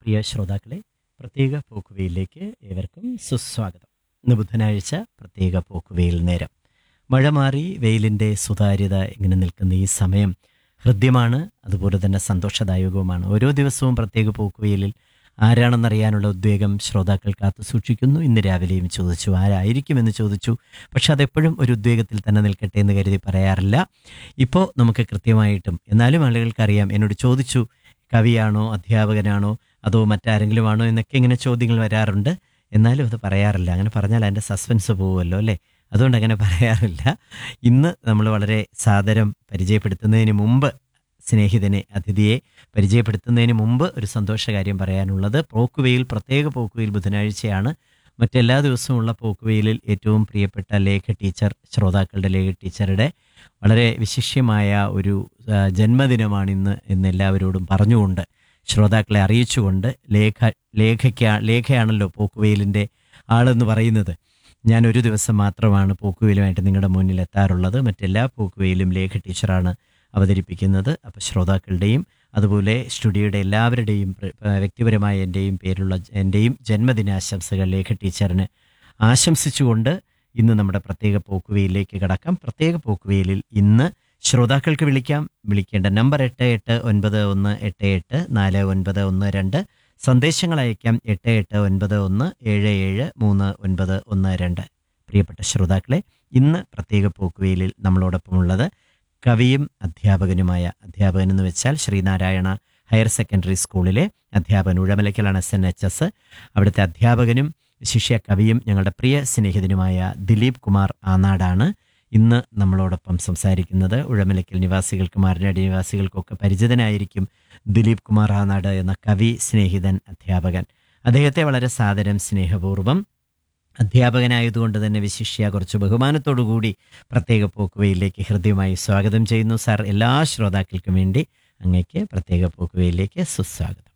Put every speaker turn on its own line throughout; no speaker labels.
പ്രിയ ശ്രോതാക്കളെ പ്രത്യേക പോക്കുവയിലേക്ക് ഏവർക്കും സുസ്വാഗതം ഇന്ന് ബുധനാഴ്ച പ്രത്യേക പോക്കുവയിൽ നേരം മഴ മാറി വെയിലിൻ്റെ സുതാര്യത ഇങ്ങനെ നിൽക്കുന്ന ഈ സമയം ഹൃദ്യമാണ് അതുപോലെ തന്നെ സന്തോഷദായകവുമാണ് ഓരോ ദിവസവും പ്രത്യേക പോക്കുവയിലിൽ ആരാണെന്നറിയാനുള്ള ഉദ്വേഗം ശ്രോതാക്കൾ കാത്തു സൂക്ഷിക്കുന്നു ഇന്ന് രാവിലെയും ചോദിച്ചു ആരായിരിക്കുമെന്ന് ചോദിച്ചു പക്ഷെ അതെപ്പോഴും ഒരു ഉദ്വേഗത്തിൽ തന്നെ നിൽക്കട്ടെ എന്ന് കരുതി പറയാറില്ല ഇപ്പോൾ നമുക്ക് കൃത്യമായിട്ടും എന്നാലും ആളുകൾക്കറിയാം എന്നോട് ചോദിച്ചു കവിയാണോ അധ്യാപകനാണോ അതോ മറ്റാരെങ്കിലും ആണോ എന്നൊക്കെ ഇങ്ങനെ ചോദ്യങ്ങൾ വരാറുണ്ട് എന്നാലും അത് പറയാറില്ല അങ്ങനെ പറഞ്ഞാൽ അതിൻ്റെ സസ്പെൻസ് പോവുമല്ലോ അല്ലേ അതുകൊണ്ട് അങ്ങനെ പറയാറില്ല ഇന്ന് നമ്മൾ വളരെ സാദരം പരിചയപ്പെടുത്തുന്നതിന് മുമ്പ് സ്നേഹിതനെ അതിഥിയെ പരിചയപ്പെടുത്തുന്നതിന് മുമ്പ് ഒരു സന്തോഷകാര്യം പറയാനുള്ളത് പോക്കുവെയിൽ പ്രത്യേക പോക്കുവെയിൽ ബുധനാഴ്ചയാണ് മറ്റെല്ലാ ദിവസവും ഉള്ള പോക്കുവെയിലിൽ ഏറ്റവും പ്രിയപ്പെട്ട ലേഖ ടീച്ചർ ശ്രോതാക്കളുടെ ലേഖ ടീച്ചറുടെ വളരെ വിശിഷ്യമായ ഒരു ആ, ജന്മദിനമാണ് ഇന്ന് എന്ന് എല്ലാവരോടും പറഞ്ഞുകൊണ്ട് ശ്രോതാക്കളെ അറിയിച്ചുകൊണ്ട് ലേഖ ലേഖയ്ക്ക ലേഖയാണല്ലോ പോക്കുവെയിലിൻ്റെ ആളെന്ന് പറയുന്നത് ഞാൻ ഒരു ദിവസം മാത്രമാണ് പോക്കുവെയിലുമായിട്ട് നിങ്ങളുടെ മുന്നിൽ എത്താറുള്ളത് മറ്റെല്ലാ പോക്കുവെയിലും ലേഖ ടീച്ചറാണ് അവതരിപ്പിക്കുന്നത് അപ്പോൾ ശ്രോതാക്കളുടെയും അതുപോലെ സ്റ്റുഡിയോയുടെ എല്ലാവരുടെയും പ്ര- ആ, വ്യക്തിപരമായ എൻ്റെയും പേരുള്ള എൻ്റെയും ജന്മദിനാശംസകൾ ലേഖ ടീച്ചറിന് ആശംസിച്ചുകൊണ്ട് ഇന്ന് നമ്മുടെ പ്രത്യേക പോക്കുവെയിലേക്ക് കടക്കാം പ്രത്യേക പോക്കുവെയിലിൽ ഇന്ന് ശ്രോതാക്കൾക്ക് വിളിക്കാം വിളിക്കേണ്ട നമ്പർ എട്ട് എട്ട് ഒൻപത് ഒന്ന് എട്ട് എട്ട് നാല് ഒൻപത് ഒന്ന് രണ്ട് സന്ദേശങ്ങൾ അയക്കാം എട്ട് എട്ട് ഒൻപത് ഒന്ന് ഏഴ് ഏഴ് മൂന്ന് ഒൻപത് ഒന്ന് രണ്ട് പ്രിയപ്പെട്ട ശ്രോതാക്കളെ ഇന്ന് പ്രത്യേക പോക്കുവെയിലിൽ നമ്മളോടൊപ്പമുള്ളത് കവിയും അധ്യാപകനുമായ അധ്യാപകൻ എന്ന് വെച്ചാൽ ശ്രീനാരായണ ഹയർ സെക്കൻഡറി സ്കൂളിലെ അധ്യാപകൻ ഉഴമലക്കലാണ് എസ് എൻ എച്ച് എസ് അവിടുത്തെ അധ്യാപകനും ശിഷ്യ കവിയും ഞങ്ങളുടെ പ്രിയ സ്നേഹിതനുമായ ദിലീപ് കുമാർ ആനാടാണ് ഇന്ന് നമ്മളോടൊപ്പം സംസാരിക്കുന്നത് ഉഴമലക്കൽ നിവാസികൾക്കും ആരനാട് നിവാസികൾക്കൊക്കെ പരിചിതനായിരിക്കും ദിലീപ് കുമാർ ആനാട് എന്ന കവി സ്നേഹിതൻ അധ്യാപകൻ അദ്ദേഹത്തെ വളരെ സാദരം സ്നേഹപൂർവ്വം അധ്യാപകനായതുകൊണ്ട് തന്നെ വിശിഷ്യ കുറച്ച് ബഹുമാനത്തോടു കൂടി പ്രത്യേക പോക്കുവയിലേക്ക് ഹൃദ്യമായി സ്വാഗതം ചെയ്യുന്നു സാർ എല്ലാ ശ്രോതാക്കൾക്കും വേണ്ടി അങ്ങേക്ക് പ്രത്യേക പോക്കുവയിലേക്ക് സുസ്വാഗതം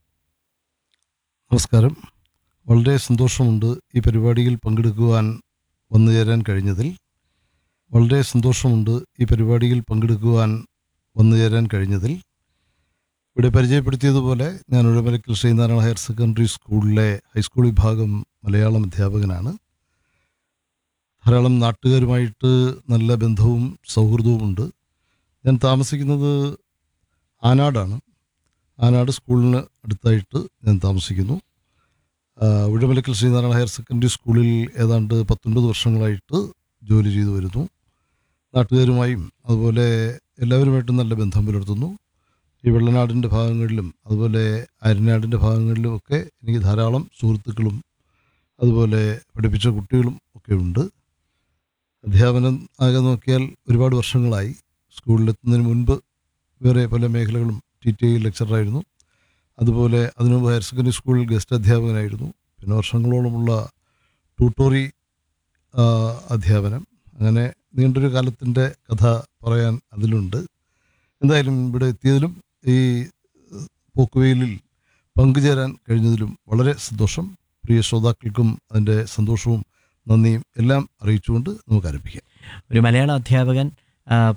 നമസ്കാരം വളരെ സന്തോഷമുണ്ട് ഈ പരിപാടിയിൽ പങ്കെടുക്കുവാൻ വന്നു ചേരാൻ കഴിഞ്ഞതിൽ വളരെ സന്തോഷമുണ്ട് ഈ പരിപാടിയിൽ പങ്കെടുക്കുവാൻ വന്നു ചേരാൻ കഴിഞ്ഞതിൽ ഇവിടെ പരിചയപ്പെടുത്തിയതുപോലെ ഞാൻ ഉഴമലക്കൽ ശ്രീനാരായണ ഹയർ സെക്കൻഡറി സ്കൂളിലെ ഹൈസ്കൂൾ വിഭാഗം മലയാളം അധ്യാപകനാണ് ധാരാളം നാട്ടുകാരുമായിട്ട് നല്ല ബന്ധവും സൗഹൃദവുമുണ്ട് ഞാൻ താമസിക്കുന്നത് ആനാടാണ് ആനാട് സ്കൂളിന് അടുത്തായിട്ട് ഞാൻ താമസിക്കുന്നു ആ, ഉഴമലക്കൽ ശ്രീനാരായണ ഹയർ സെക്കൻഡറി സ്കൂളിൽ ഏതാണ്ട് പത്തൊൻപത് വർഷങ്ങളായിട്ട് ജോലി ചെയ്തു വരുന്നു നാട്ടുകാരുമായും അതുപോലെ എല്ലാവരുമായിട്ടും നല്ല ബന്ധം പുലർത്തുന്നു ഈ വെള്ളനാടിൻ്റെ ഭാഗങ്ങളിലും അതുപോലെ അരിനാടിൻ്റെ ഭാഗങ്ങളിലും ഒക്കെ എനിക്ക് ധാരാളം സുഹൃത്തുക്കളും അതുപോലെ പഠിപ്പിച്ച കുട്ടികളും ഒക്കെ ഉണ്ട് അധ്യാപനം ആകെ നോക്കിയാൽ ഒരുപാട് വർഷങ്ങളായി സ്കൂളിലെത്തുന്നതിന് മുൻപ് വേറെ പല മേഖലകളും ടി ടി ഐ ലെക്ചറായിരുന്നു അതുപോലെ അതിനു മുമ്പ് ഹയർ സെക്കൻഡറി സ്കൂളിൽ ഗസ്റ്റ് അധ്യാപകനായിരുന്നു പിന്നെ വർഷങ്ങളോളമുള്ള ട്യൂട്ടോറി ആ, അധ്യാപനം അങ്ങനെ നീണ്ടൊരു കാലത്തിൻ്റെ കഥ പറയാൻ അതിലുണ്ട് എന്തായാലും ഇവിടെ എത്തിയതിലും ഈ ഏഹ്, പോക്കുവെയിലിൽ പങ്കുചേരാൻ കഴിഞ്ഞതിലും വളരെ സന്തോഷം പ്രിയ ശ്രോതാക്കൾക്കും അതിൻ്റെ സന്തോഷവും നന്ദിയും എല്ലാം അറിയിച്ചുകൊണ്ട് നമുക്ക് ആരംഭിക്കാം
ഒരു മലയാള അധ്യാപകൻ ആ,